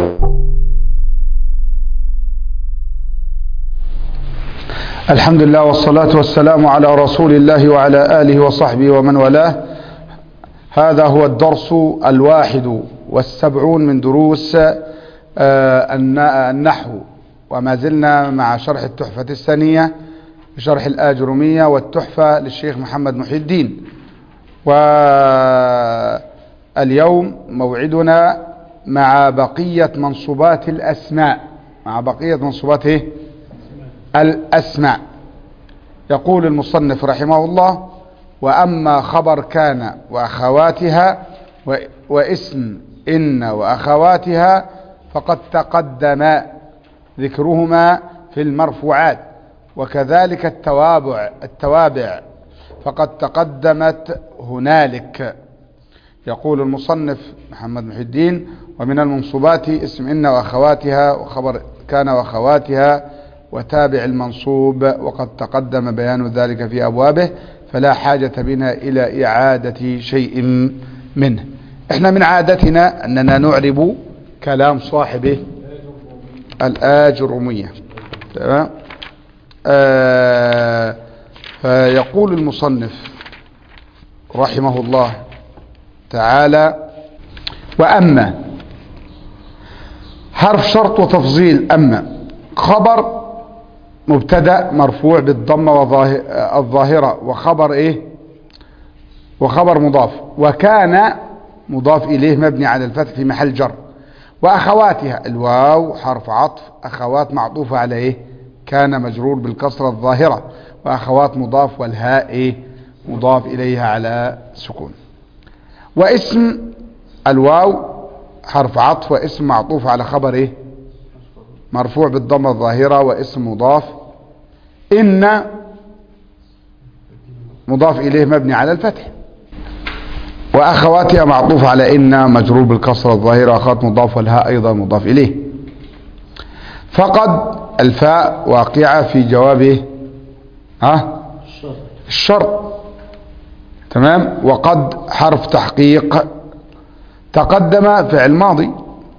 الحمد لله والصلاة والسلام على رسول الله وعلى آله وصحبه ومن والاه هذا هو الدرس الواحد والسبعون من دروس آه، الن- النحو وما زلنا مع شرح التحفة السنية بشرح الآجرمية والتحفة للشيخ محمد محي الدين واليوم موعدنا مع بقية منصوبات الأسماء مع بقية منصوبات إيه؟ الأسماء يقول المصنف رحمه الله وأما خبر كان وأخواتها و- واسم إن وأخواتها فقد تقدم ذكرهما في المرفوعات وكذلك التوابع التوابع فقد تقدمت هنالك يقول المصنف محمد محي الدين ومن المنصوبات اسم إن وأخواتها وخبر كان وأخواتها وتابع المنصوب وقد تقدم بيان ذلك في أبوابه فلا حاجة بنا إلى إعادة شيء منه احنا من عادتنا أننا نعرب كلام صاحبه الآجرمية تمام آه فيقول المصنف رحمه الله تعالى وأما حرف شرط وتفضيل أما خبر مبتدا مرفوع بالضمة وظاه- الظاهرة وخبر إيه وخبر مضاف وكان مضاف إليه مبني على الفتح في محل جر وأخواتها الواو حرف عطف أخوات معطوفة على إيه كان مجرور بالكسرة الظاهرة وأخوات مضاف والهاء إيه مضاف إليها على سكون واسم الواو حرف عطف واسم معطوف على خبر ايه مرفوع بالضمة الظاهرة واسم مضاف إن مضاف إليه مبني على الفتح وأخواتها معطوف على إن مجرور بالكسرة الظاهرة أخوات مضاف والهاء أيضا مضاف إليه فقد الفاء واقعة في جوابه ها الشرط تمام وقد حرف تحقيق تقدم فعل ماضي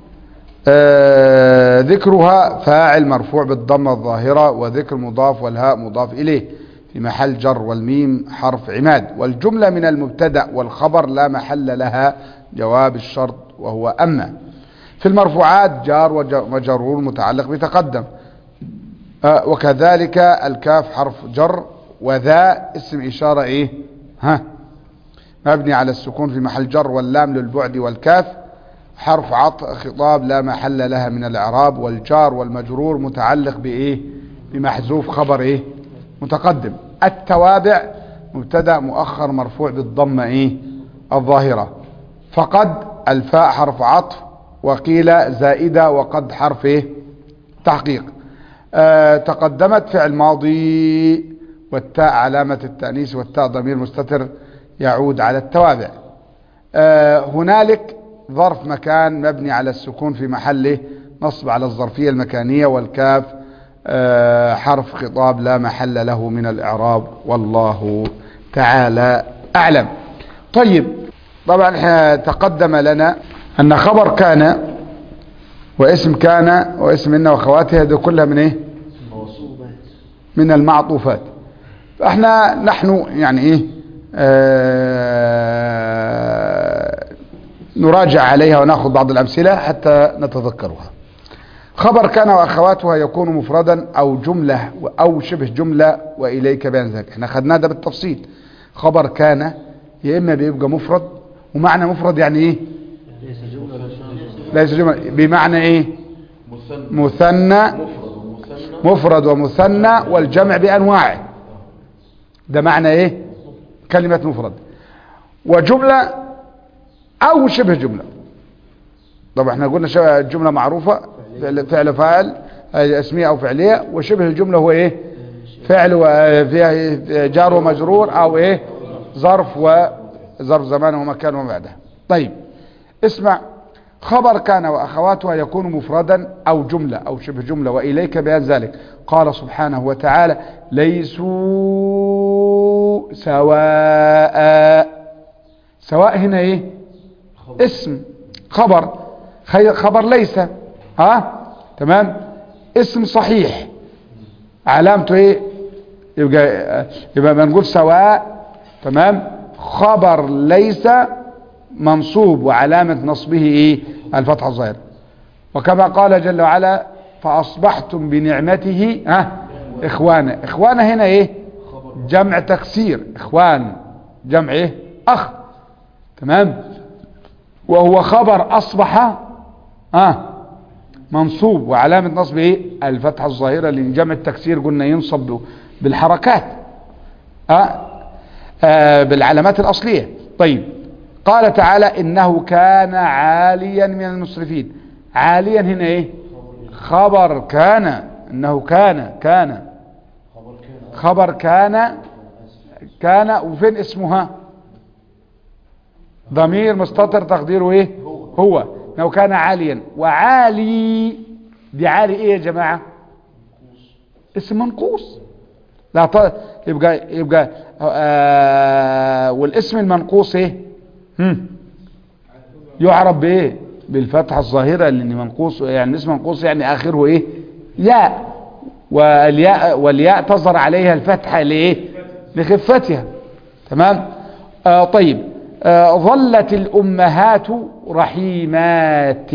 آه ذكرها فاعل مرفوع بالضمة الظاهرة وذكر مضاف والهاء مضاف إليه في محل جر والميم حرف عماد والجملة من المبتدأ والخبر لا محل لها جواب الشرط وهو أما في المرفوعات جار وج- وجرور متعلق بتقدم آه وكذلك الكاف حرف جر وذا اسم إشارة إيه ها مبني على السكون في محل جر واللام للبعد والكاف حرف عطف خطاب لا محل لها من الإعراب والجار والمجرور متعلق بإيه بمحذوف خبر إيه متقدم التوابع مبتدا مؤخر مرفوع بالضمة إيه الظاهرة فقد الفاء حرف عطف وقيل زائدة وقد حرف إيه تحقيق آه تقدمت فعل ماضي والتاء علامة التأنيث والتاء ضمير مستتر يعود على التوابع آه هنالك ظرف مكان مبني على السكون في محله نصب على الظرفية المكانية والكاف آه حرف خطاب لا محل له من الإعراب والله تعالى أعلم طيب طبعا إحنا تقدم لنا أن خبر كان واسم كان واسم إن وخواتها دي كلها من إيه من المعطوفات فاحنا نحن يعني ايه آه نراجع عليها وناخذ بعض الامثله حتى نتذكرها خبر كان واخواتها يكون مفردا او جمله او شبه جمله واليك بيان ذلك احنا خدناه ده بالتفصيل خبر كان يا اما بيبقى مفرد ومعنى مفرد يعني ايه ليس جمله بمعنى ايه مثنى مفرد ومثنى والجمع بانواعه ده معنى ايه كلمة مفرد وجملة او شبه جملة طبعا احنا قلنا شبه الجملة معروفة فعل فعل فاعل آه، اسمية او فعلية وشبه الجملة هو ايه فعل وفيها جار ومجرور او ايه ظرف وظرف زمان ومكان وما بعده طيب اسمع خبر كان واخواتها يكون مفردا او جمله او شبه جمله واليك بيان ذلك قال سبحانه وتعالى ليسوا سواء سواء هنا ايه اسم خبر خي- خبر ليس ها تمام اسم صحيح علامته ايه يبقى يبقى بنقول سواء تمام خبر ليس منصوب وعلامة نصبه ايه الفتحة الظاهرة وكما قال جل وعلا فأصبحتم بنعمته ها إخوانا إخوانا هنا إيه جمع تكسير إخوان جمع إيه أخ تمام وهو خبر أصبح ها منصوب وعلامة نصب إيه الفتحة الظاهرة لأن جمع التكسير قلنا ينصب بالحركات ها آه بالعلامات الأصلية طيب قال تعالى إنه كان عاليا من المسرفين عاليا هنا إيه خبر كان انه كان كان خبر كان كان وفين اسمها ضمير مستتر تقديره ايه هو انه كان عاليا وعالي دي عالي ايه يا جماعة اسم منقوص لا ط... يبقى يبقى آه والاسم المنقوص ايه هم يعرف بايه بالفتحة الظاهرة لان منقوص يعني اسم منقوص يعني اخره ايه ياء والياء والياء تظهر عليها الفتحة لايه لخفتها تمام آه طيب آه ظلت الامهات رحيمات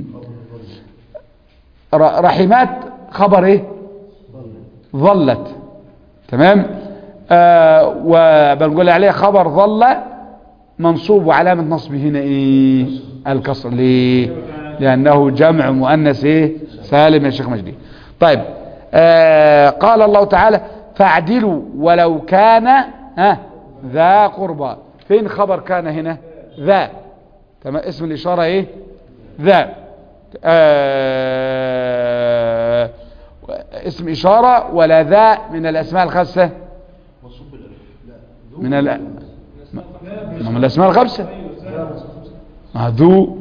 رحيمات خبر ايه ظلت تمام آه وبنقول عليه خبر ظل منصوب وعلامة نصبه هنا ايه الكسر ليه لانه جمع مؤنث ايه سالم يا شيخ مجدي طيب آه قال الله تعالى فاعدلوا ولو كان ها ذا قربى فين خبر كان هنا ذا تمام اسم الاشاره ايه ذا آه اسم اشاره ولا ذا من الاسماء الخمسه من ال من الاسماء الخمسه ما ذو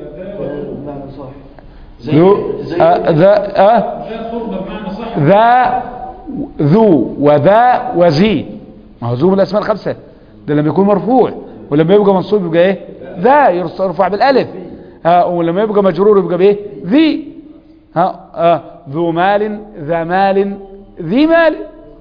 ذو ذا آه ذا ذو وذا وذي ما هو ذو من الاسماء الخمسه ده لما يكون مرفوع ولما يبقى منصوب يبقى ايه ذا يرفع بالالف ها ولما يبقى مجرور يبقى بايه ذي ها آه ذو مال ذا مال ذي مال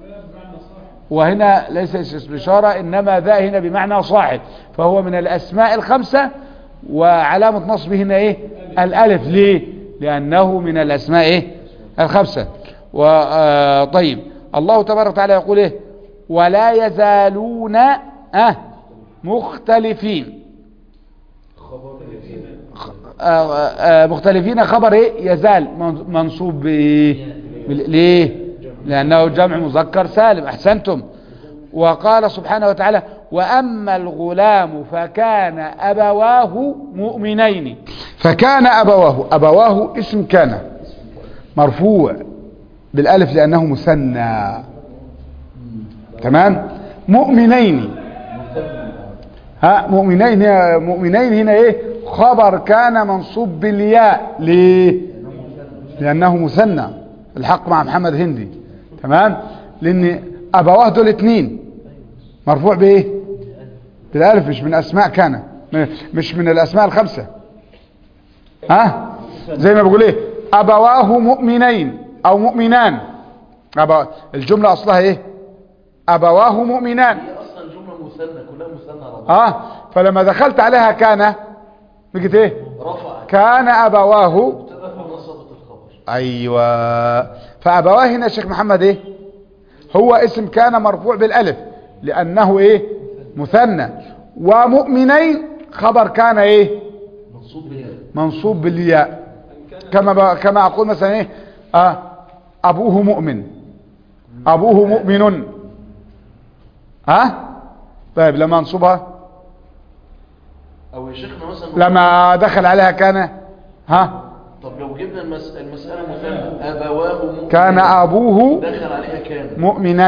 وهنا ليس اسم اشاره انما ذا هنا بمعنى صاحب فهو من الاسماء الخمسه وعلامه نصبه هنا ايه الالف ليه لانه من الاسماء ايه الخمسه وطيب الله تبارك وتعالى يقول ايه ولا يزالون اه مختلفين آه آه مختلفين خبر ايه يزال منصوب بايه ليه لانه جمع مذكر سالم احسنتم وقال سبحانه وتعالى واما الغلام فكان ابواه مؤمنين فكان ابواه ابواه اسم كان مرفوع بالالف لانه مثنى تمام مؤمنين ها مؤمنين هنا مؤمنين هنا ايه خبر كان منصوب بالياء ليه لانه مثنى الحق مع محمد هندي تمام لان ابواه دول اتنين مرفوع بايه بالالف مش من اسماء كان مش من الاسماء الخمسه ها زي ما بقول ايه ابواه مؤمنين او مؤمنان أبا الجمله اصلها ايه ابواه مؤمنان هي اصلا جمله مثنى كلها مثنى على بعض اه فلما دخلت عليها كان بقت ايه رفع كان ابواه مبتدا فنصبت الخبر ايوه فابواه هنا يا شيخ محمد ايه هو اسم كان مرفوع بالالف لانه ايه مثنى ومؤمنين خبر كان ايه منصوب بالياء منصوب بالياء كما ب... كما اقول مثلا ايه آه ابوه مؤمن ابوه مؤمن ها آه؟ طيب لما انصبها او يا شيخنا مثلا لما دخل عليها كان ها طب لو جبنا المس... المساله مثنى ابواه مؤمن كان ابوه دخل عليها كان مؤمنا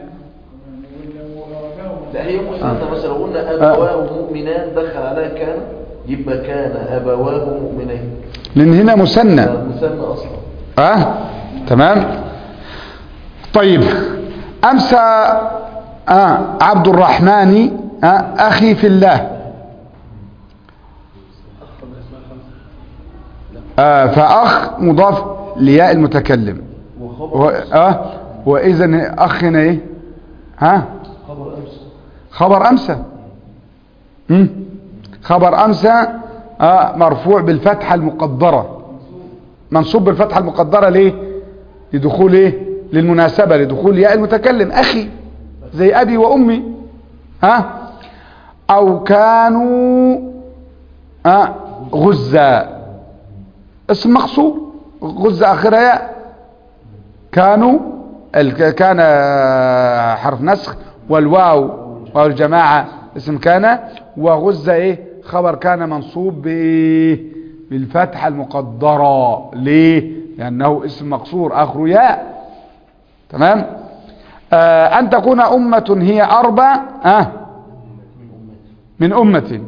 لا هي مثنى مثلا لو قلنا ابواه مؤمنان دخل عليها كان يبقى كان ابواه مؤمنين لان هنا مثنى مثنى اصلا اه تمام طيب امسى آه عبد الرحمن آه اخي في الله آه فأخ مضاف لياء المتكلم وخبر و... آه وإذا أخ هنا إيه ها خبر أمس خبر أمسى مم. خبر أمسى آه مرفوع بالفتحة المقدرة منصوب بالفتحة المقدرة ليه لدخول ايه للمناسبة لدخول ياء المتكلم أخي زي أبي وأمي ها أو كانوا آه غزة اسم مقصور غزة آخرها ياء كانوا ال- كان حرف نسخ والواو واو الجماعة اسم كان وغزة ايه خبر كان منصوب بايه بالفتحة المقدرة ليه لأنه اسم مقصور آخر ياء تمام آه أن تكون أمة هي أربع آه من أمة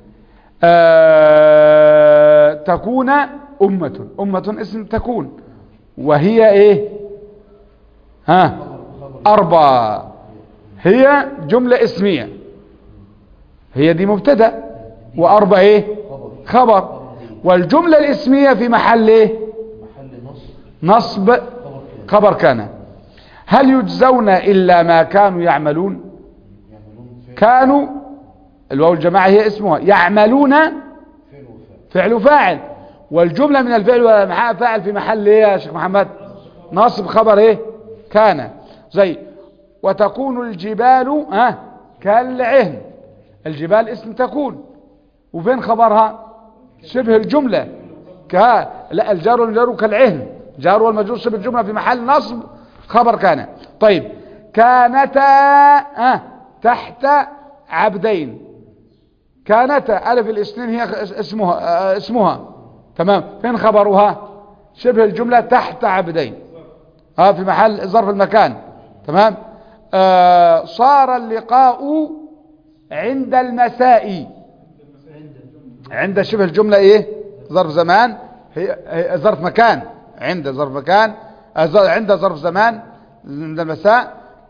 آه تكون أمة أمة اسم تكون وهي ايه ها أربع هي جملة اسمية هي دي مبتدا وأربع ايه خبر والجملة الاسمية في محل ايه محل نصب نصب خبر كان خبر كان هل يجزون إلا ما كانوا يعملون يعملون فعل كانوا الواو الجماعة هي اسمها يعملون فعل وفعل فعل فاعل والجملة من الفعل ومعها فاعل في محل ايه يا شيخ محمد نصب خبر ايه كان زي وتكون الجبال ها كالعهن الجبال اسم تكون وفين خبرها شبه الجملة ك لا الجار والمجرور كالعهن جار والمجرور شبه الجملة في محل نصب خبر كان طيب كانتا ها تحت عبدين كانت ألف الاثنين هي اسمها آه، اسمها تمام فين خبرها شبه الجملة تحت عبدين ها في محل ظرف المكان تمام آه صار اللقاء عند المساء عند شبه الجملة ايه ظرف زمان هي هي ظرف مكان عند ظرف مكان آه، ظ- عند ظرف زمان عند المساء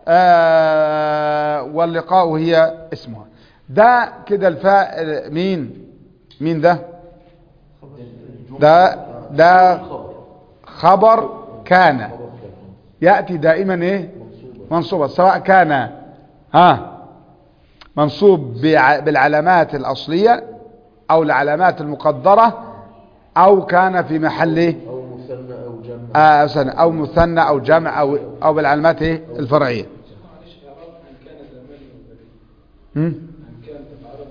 آه واللقاء هي اسمها ده كده الفاء مين مين ده ده ده خبر خبر كان خبر كان يأتي دائما ايه منصوبة منصوبة سواء كان ها منصوب بع- بالعلامات الأصلية أو العلامات المقدرة أو كان في محل إيه؟ أو مثنى أو جمع آه، سنة أو مثنى أو جمع أو أو بالعلامات إيه؟ الفرعية معلش اعراب ان كان زمان وبديل هم؟ ان كان تتعرض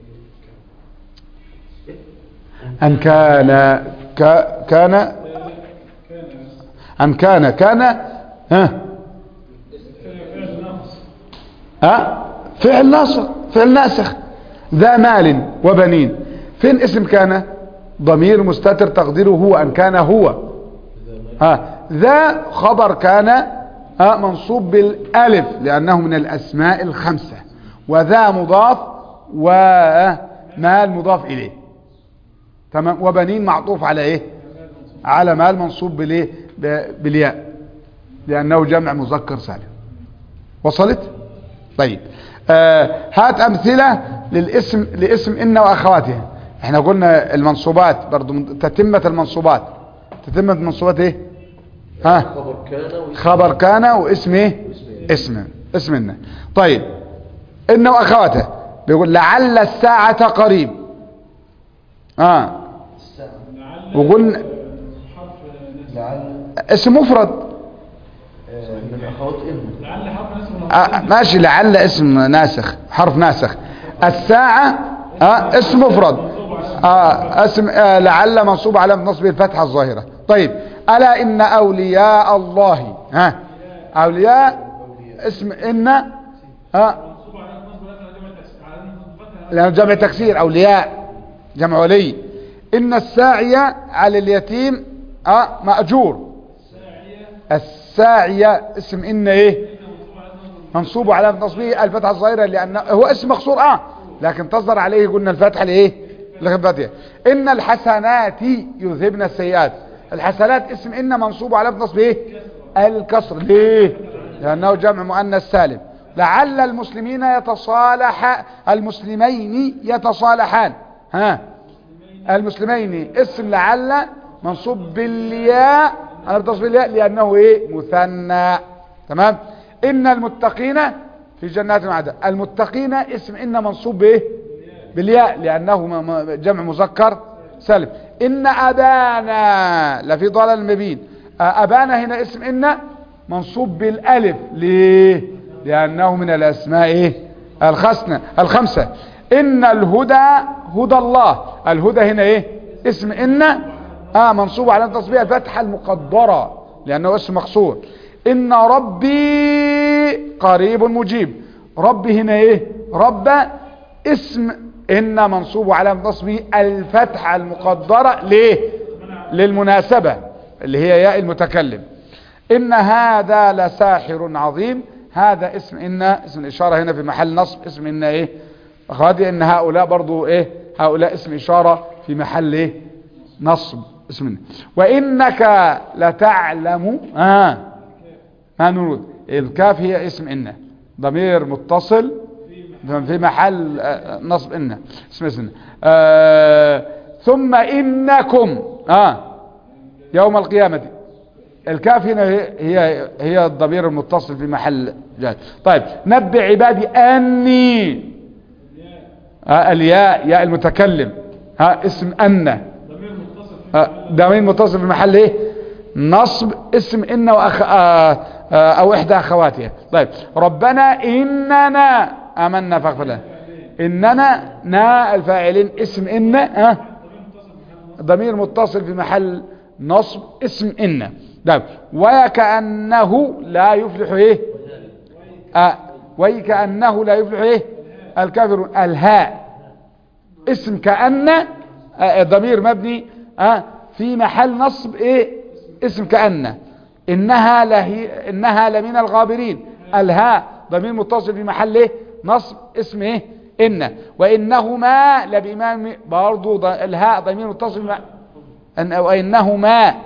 أن كان ك كان كان أن كان كان ها فعل ناقص ها فعل ناصر فعل ناسخ ذا مال وبنين فين اسم كان ضمير مستتر تقديره هو أن كان هو ها ذا خبر كان ها منصوب بالالف لانه من الاسماء الخمسه وذا مضاف ومال مضاف اليه تمام وبنين معطوف على ايه على مال منصوب بالايه ب- بالياء لانه جمع مذكر سالم وصلت طيب آه هات امثله للاسم لاسم ان واخواتها احنا قلنا المنصوبات برضو من- تتمه المنصوبات تتمه المنصوبات ايه ها خبر كان واسم خبر كان واسم ايه اسم اسمنا طيب ان واخواته بيقول لعل الساعة قريب اه الساعة وقلنا حرف نسب لعل اسم مفرد آه، من أخوات إن لعل حرف نسب آه ماشي لعل اسم ناسخ حرف ناسخ الساعة آه اسم مفرد آه اسم آه لعل منصوب على نصب الفتحة الظاهرة طيب ألا إن أولياء الله ها أولياء اسم إن ها منصوب على نصب لكن جمع تكسير على نصب فتح لأنه جمع تكسير أولياء جمع ولي إن الساعية على اليتيم آه مأجور الساعية اسم إن إيه منصوب على نصبه الفتحة الظاهرة لأنه هو اسم مقصور آه لكن تصدر عليه قلنا الفتحة لإيه لغبتها إن الحسنات يذهبن السيئات الحسنات اسم إن منصوب على نصبه إيه الكسر ليه لأنه جمع مؤنث سالم لعل المسلمين يتصالح المسلمين يتصالحان ها المسلمين اسم لعل منصوب بالياء على تصبير الياء لأنه إيه مثنى تمام إن المتقين في جنات وعدن المتقين اسم إن منصوب بإيه بالياء لأنه م- م- جمع مذكر سالم إن أبانا لفي ضلال مبين آه، أبانا هنا اسم إن منصوب بالألف ليه لأنه من الأسماء إيه؟ الخسنة الخمسة إن الهدى هدى الله الهدى هنا إيه اسم إن آه منصوب على تصبيح الفتحة المقدرة لأنه اسم مقصور إن ربي قريب مجيب ربي هنا إيه رب اسم إن منصوب على نصبه الفتحة المقدرة ليه للمناسبة اللي هي ياء المتكلم إن هذا لساحر عظيم هذا اسم إن اسم الإشارة هنا في محل نصب اسم إن إيه أخواتي إن هؤلاء برضو إيه هؤلاء اسم إشارة في محل إيه نصب اسم إن وإنك لتعلم آه ما نريد الكاف هي اسم إن ضمير متصل في محل آه، نصب إن اسم اسم آه ثم إنكم آه يوم القيامة الكاف هنا هي هي, هي الضمير المتصل في محل جاد طيب نبئ عبادي أني آه الياء ياء المتكلم ها اسم أن ضمير متصل في آه، ضمير متصل في محل ايه نصب اسم إن وأخ... آه آه أو إحدى أخواتها طيب ربنا إننا آمنا فاغفر لنا إننا نا الفاعلين اسم إن آه ضمير متصل في محل نصب اسم إن طيب وكأنه لا يفلح إيه آه وكأنه لا يفلح إيه الكافر الهاء اسم كأن آه، ضمير مبني آه في محل نصب ايه اسم كأن انها لهي انها لمن الغابرين الهاء ضمير متصل في محل ايه نصب اسم ايه ان وانهما لبإمام برضو ض- الهاء ضمير متصل في مح- ان وانهما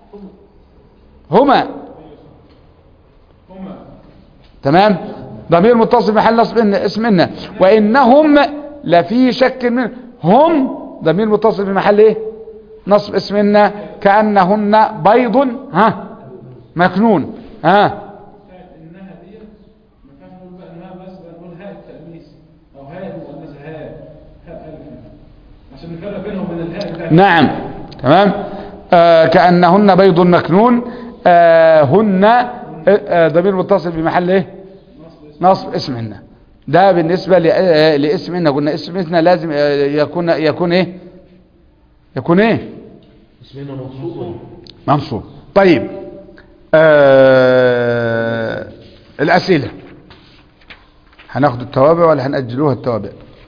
هما هما تمام ضمير متصل في محل نصب إن اسم إن وإنهم لفي شك من هم ضمير متصل في محل إيه نصب اسم إن كأنهن بيض ها مكنون ها بتاعت انها دي ما ينفعش نقول بقى انها بس بقى نقول هاء التأنيث او هاء المؤنث هاء هاء الف يعني. عشان نفرق بينهم وبين الهاء بتاعت نعم تمام آه كأنهن بيض مكنون آه هن آه، آه ضمير متصل في محل ايه نصب اسم إن ده بالنسبة ل- آه، لاسم إن قلنا اسم إن لازم آه، يكون يكون ايه يكون ايه اسمنا منصوب منصوب طيب آه الأسئلة هناخد التوابع ولا هنأجلوها التوابع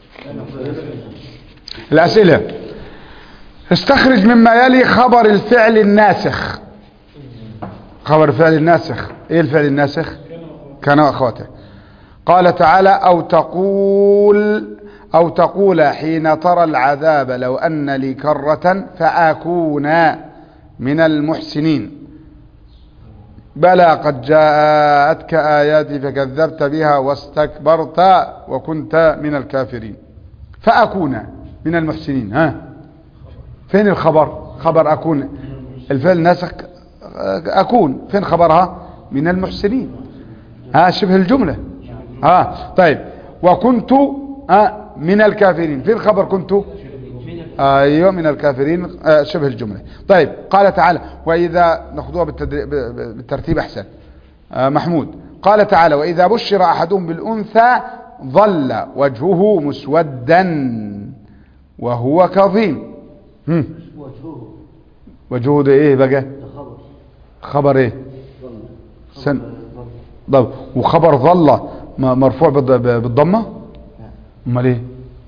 الأسئلة استخرج مما يلي خبر الفعل الناسخ خبر الفعل الناسخ ايه الفعل الناسخ كان واخواته قال تعالى او تقول او تقول حين ترى العذاب لو ان لي كرة فاكون من المحسنين بلى قد جاءتك آياتي فكذبت بها واستكبرت وكنت من الكافرين فأكون من المحسنين ها فين الخبر خبر أكون الفعل نسخ أكون فين خبرها من المحسنين ها شبه الجملة ها طيب وكنت ها من الكافرين فين خبر كنت ايوه من الكافرين آه، شبه الجمله طيب قال تعالى واذا ناخذوها بالتدري- ب- ب- بالترتيب احسن آه، محمود قال تعالى واذا بشر احدهم بالانثى ظل وجهه مسودا وهو كظيم هم، وجهه وجهه ده ايه بقى ده خبر خبر ايه ظل سن ظل طب وخبر ظل م- مرفوع بالض- ب- بالضمه امال ايه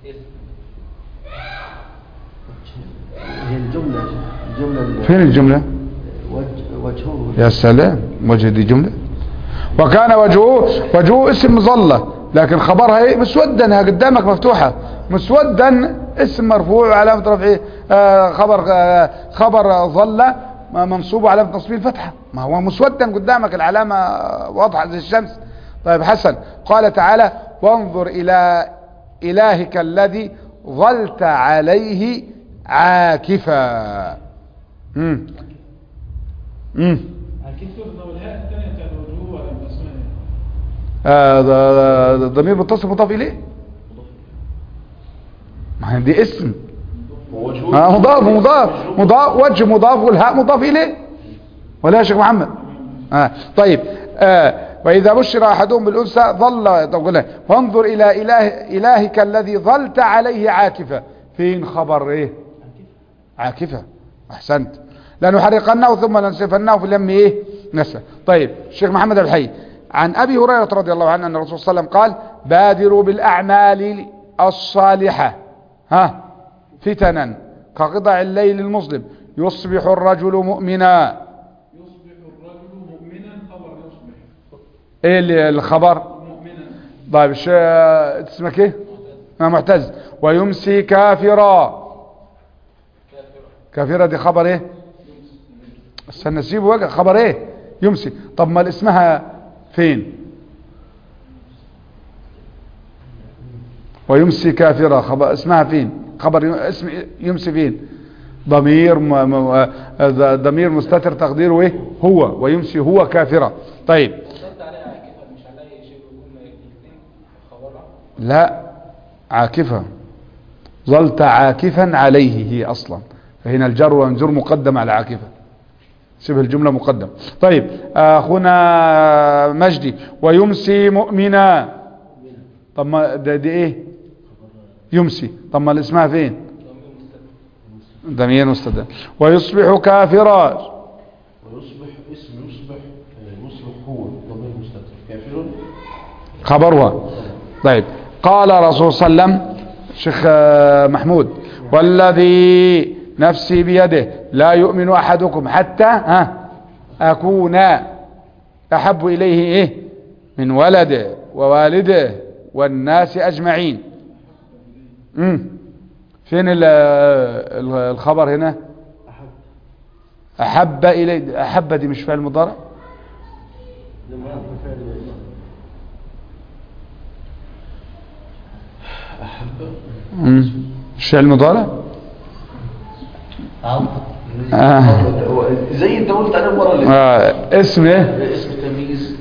هي الجملة الجملة ال- فين الجمله وجه وجهه يا سلام وجه دي جملة وكان وجهه وجهه اسم ظلة لكن خبرها ايه مسودا ها قدامك مفتوحة مسودا اسم مرفوع علامة رفعه آه خبر آه خبر ظلة منصوب علامة نصبه الفتحة ما هو مسودا قدامك العلامة واضحة زي الشمس طيب حسن قال تعالى وانظر الى الهك الذي ظلت عليه عاكفا امم امم دكتور لو الهاء الثانيه بتاعت وجهه ولا يبقى اسمها ايه؟ آه ده- ده- ضمير متصل مضاف اليه ما هي دي اسم ووجهه آه مضاف مضاف مضاف وجه مضاف والهاء مضاف اليه ولا يا شيخ محمد آه طيب آه واذا بشر احدهم بالانثى ظل طب قلنا فانظر الى اله الهك الذي ظلت عليه عاكفه فين خبر ايه عاكفه احسنت لنحرقنه ثم لنسفنه في اليم ايه نسفا طيب الشيخ محمد الحي عن ابي هريره رضي الله عنه ان الرسول صلى الله عليه وسلم قال بادروا بالاعمال الصالحه ها فتنا كقطع الليل المظلم يصبح الرجل مؤمنا يصبح الرجل مؤمنا خبر يصبح ايه اللي- الخبر مؤمنا طيب ش... اسمك ايه آه، معتز ويمسي كافرا كافرة دي خبر ايه استنى سيبه وجه خبر ايه يمسي طب ما اسمها فين ويمسي كافرة خبر اسمها فين خبر ي- اسم يمسي فين ضمير م... م... آه، ضمير مستتر تقديره ايه هو ويمسي هو كافرة طيب وصلت عليها عاكفة مش عليها شيء يكون الاثنين خبرها لا عاكفة ظلت عاكفا عليه هي أصلا فهنا الجر والمجرور مقدم على عاكفة شبه الجملة مقدم طيب أخونا مجدي ويمسي مؤمنا طب ما ده دي ايه يمسي طب ما اسمها فين ضمير مستتر ويصبح كافرا ويصبح اسم يصبح آه، يصبح هو ضمير مستتر كافر خبرها طيب قال رسول صلى الله عليه وسلم شيخ آه، محمود والذي نفسي بيده لا يؤمن أحدكم حتى ها أكون أحب إليه إيه من ولده ووالده والناس أجمعين مم. فين ال- ال- الخبر هنا أحب إليه أحب دي مش فعل مضارع لما فعل أحب مم. مش فعل مضارع عوض آه. هو زي انت قلت عليه المره اللي آه. اسم ايه اسم تمييز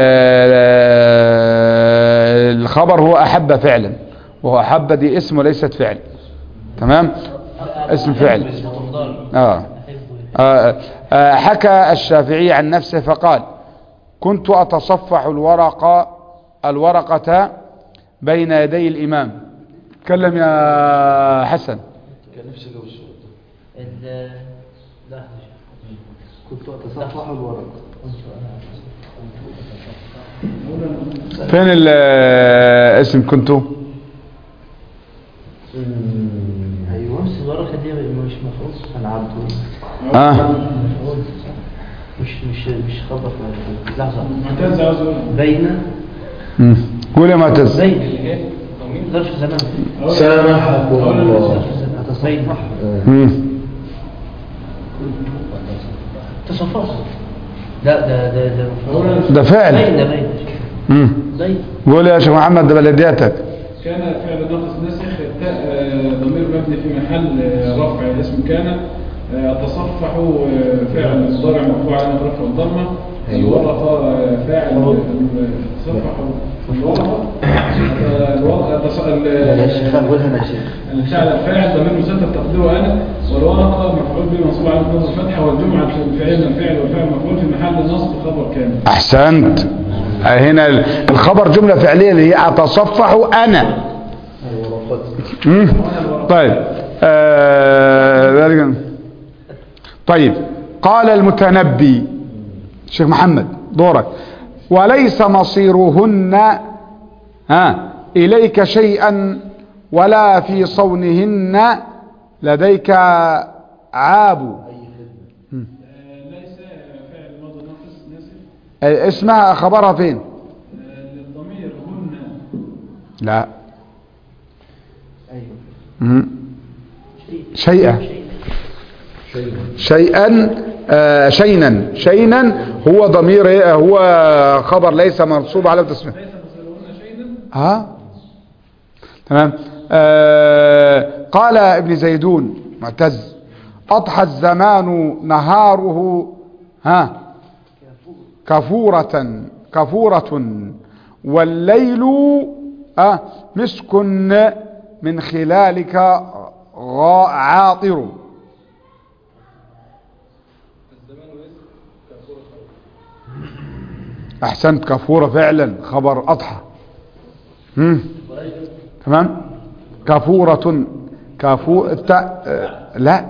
آه، الخبر هو أحب فعلا وهو أحب دي اسم وليست فعل تمام اسم فعل آه. آه. آه. حكى الشافعي عن نفسه فقال كنت أتصفح الورقة الورقة بين يدي الإمام تكلم يا حسن كان نفسي لو السؤال ده ال لا كنت أتصفح الورق فين الاسم كنتوا أيوة بس الورقة دي مش مفروض أنا عبده آه. مفروض مش مش مش خبر لحظة معتز عاوز اقول بين مم. قول يا معتز بين ظرف زمان سامحكم الله ظرف زمان أتصفح مم. تصفح لا ده ده ده مفروض ده فعل. بين ده بين مم. بين قول يا شيخ محمد ده بلدياتك كان فعل ناقص نسخ التاء آه، ضمير مبني في محل آه، رفع اسم كان آه، تصفح آه، فعل مضارع مرفوع على رفع الضمه أيوة. الورقه آه، فاعل آه، تصفح الورقه آه، الورقه تص- ال- يا شيخ قولها أنا يا شيخ الفعل الفاعل ضمير مستتر تقديره انا والورقه مفعول به منصوب على نصب الفتحه والجمعه الفعل الفعل والفعل مفعول في محل نصب خبر كامل احسنت هنا الخبر جملة فعلية اللي هي اتصفح انا الورقات مم. طيب آه ذلك طيب قال المتنبي شيخ محمد دورك وليس مصيرهن ها إليك شيئا ولا في صونهن لديك عاب آه، ليس فعل ماضي ناقص ناسف آه، اسمها خبرها فين آه، للضمير هن لا أيوة مم. شيء شيئا شيئا آه شينا شينا هو ضمير إيه؟ هو خبر ليس منصوب على تسمية ليس مصيرهن شيئا ها تمام آه قال ابن زيدون معتز أضحى الزمان نهاره ها كفورة كفورة والليل آه مسك من خلالك غا- عاطر أحسنت كفورة فعلا خبر أضحى مم. تمام كفورة كفو الت... آه، لا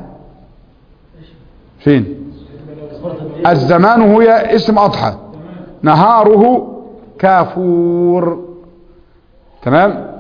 فين الزمان هو اسم أضحى نهاره كافور تمام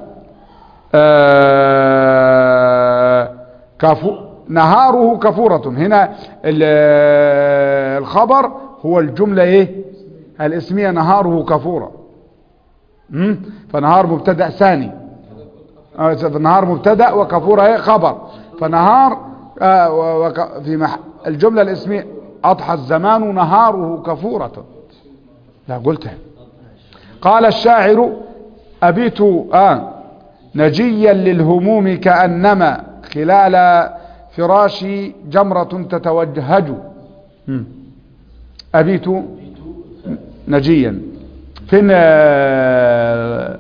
آه كفو نهاره كفورة هنا ال- الخبر هو الجملة ايه الاسمية نهاره كفورة مم؟ فنهار مبتدأ ثاني آه، نهار مبتدأ وكفورة ايه خبر فنهار آه و- وك في مح الجملة الاسمية أضحى الزمان نهاره كفورة لا قلتها قال الشاعر أبيت آه نجيا للهموم كأنما خلال فراشي جمرة تتوجهج مم. أبيت نجيا فين آه،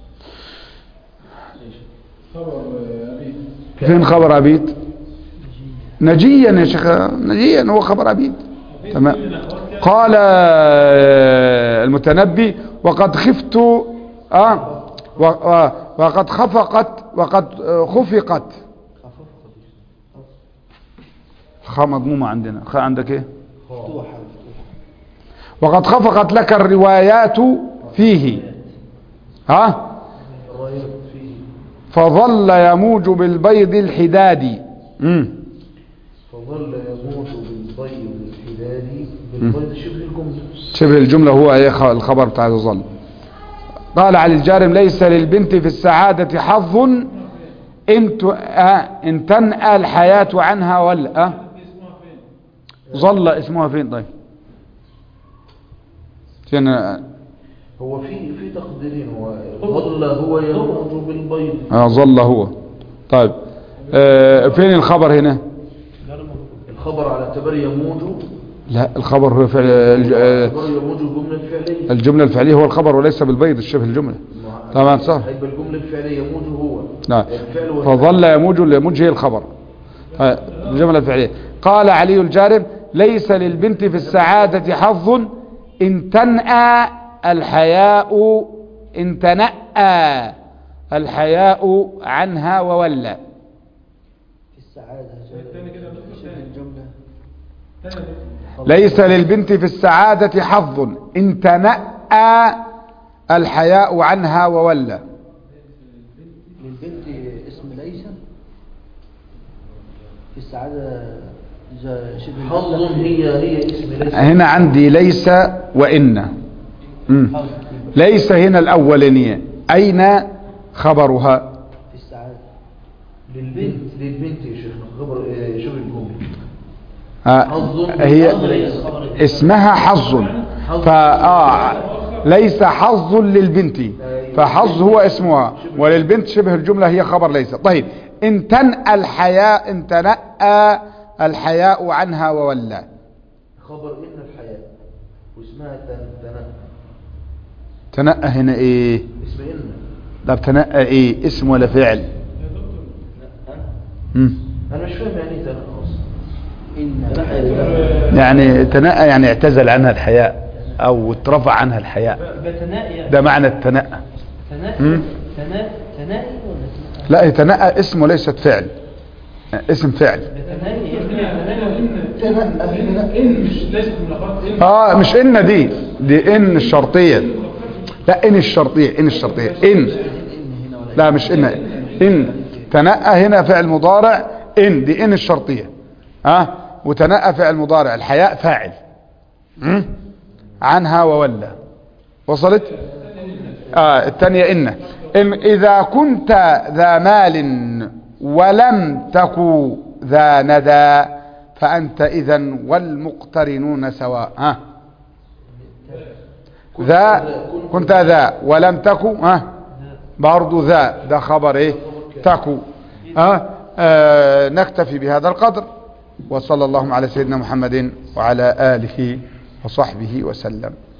خبر آه، أبي فين خبر أبيت نجيا يا شيخ نجيا هو خبر أبيت تمام قال آه، المتنبي وقد خفت آه و- و- وقد خفقت وقد آه، خفقت خ مضمومة عندنا خ عندك ايه وقد خفقت لك الروايات فيه ها الرايات فيه فظل يموج بالبيض الحداد مم. فظل يموت بالبيض الحداد بالبيض شبه الجملة شبه الجملة هو ايه خ- الخبر بتاع ظل قال علي الجارم ليس للبنت في السعادة حظ ان ت- آه، ان تنأى الحياة عنها ولا آه؟ ظل اسمها فين طيب فين آه، هو في في تقديرين هو ظل هو يموت بالبيض آه ظل هو طيب آه فين الخبر هنا الخبر على اعتبار يموج لا الخبر هو فعل الج- آه، اعتبار يموج الجملة الفعلية الجملة الفعلية هو الخبر وليس بالبيض الشبه الجملة تمام صح هيبقى الجملة الفعلية يموج هو نعم الفعل هو فظل يموج يموج هي الخبر آه، الجملة الفعلية قال علي الجارب ليس للبنت في السعادة حظ إن تنأى الحياء إن تنأى الحياء عنها وولى السعادة الثاني كده دكتور ثاني الجملة ثاني دكتور. ليس للبنت في السعادة حظ إن تنأى الحياء عنها وولى للبنت اسم ليس في السعادة جا- شبه حظ الجملة. هي هي اسم ليس هنا عندي ليس وإن مم. حظ ليس هنا الأولانية أين خبرها في السعادة للبنت للبنت يا شيخنا خبر آه، شبه الجملة آه، حظ هي حظ ليس. اسمها حظ فآه ليس حظ للبنت فحظ هو اسمها وللبنت شبه الجملة هي خبر ليس طيب ان تنأى الحياء ان تنأى الحياء عنها وولى خبر إن الحياة واسمها تن- تنأى تنأى هنا ايه اسم إن طب تنأى ايه اسم ولا فعل مم. أنا مش فاهم يعني إيه تنأى أصلا إن تنأى يعني تنأى يعني اعتزل عنها الحياء او اترفع عنها الحياء بتنائي ده معنى التنأى تنائي مم. تنائي تنائي ولا تنائي؟ لا يتنأى اسم وليست فعل اسم فعل بتنائي إن إن مش ليست من الأخوات إن اه مش ان دي دي ان الشرطية لا ان الشرطية ان الشرطية ان لا مش ان ان تنأى هنا فعل مضارع ان دي ان الشرطية ها آه وتنأى فعل مضارع الحياء فاعل مم؟ عنها وولى وصلت آه الثانية إن إن إذا كنت ذا مال ولم تكو ذا ندى فأنت إذا والمقترنون سواء ها ذا كنت ذا ولم تكو ها برضو ذا ده خبر ايه تكو ها آه نكتفي بهذا القدر وصلى اللهم على سيدنا محمد وعلى آله وصحبه وسلم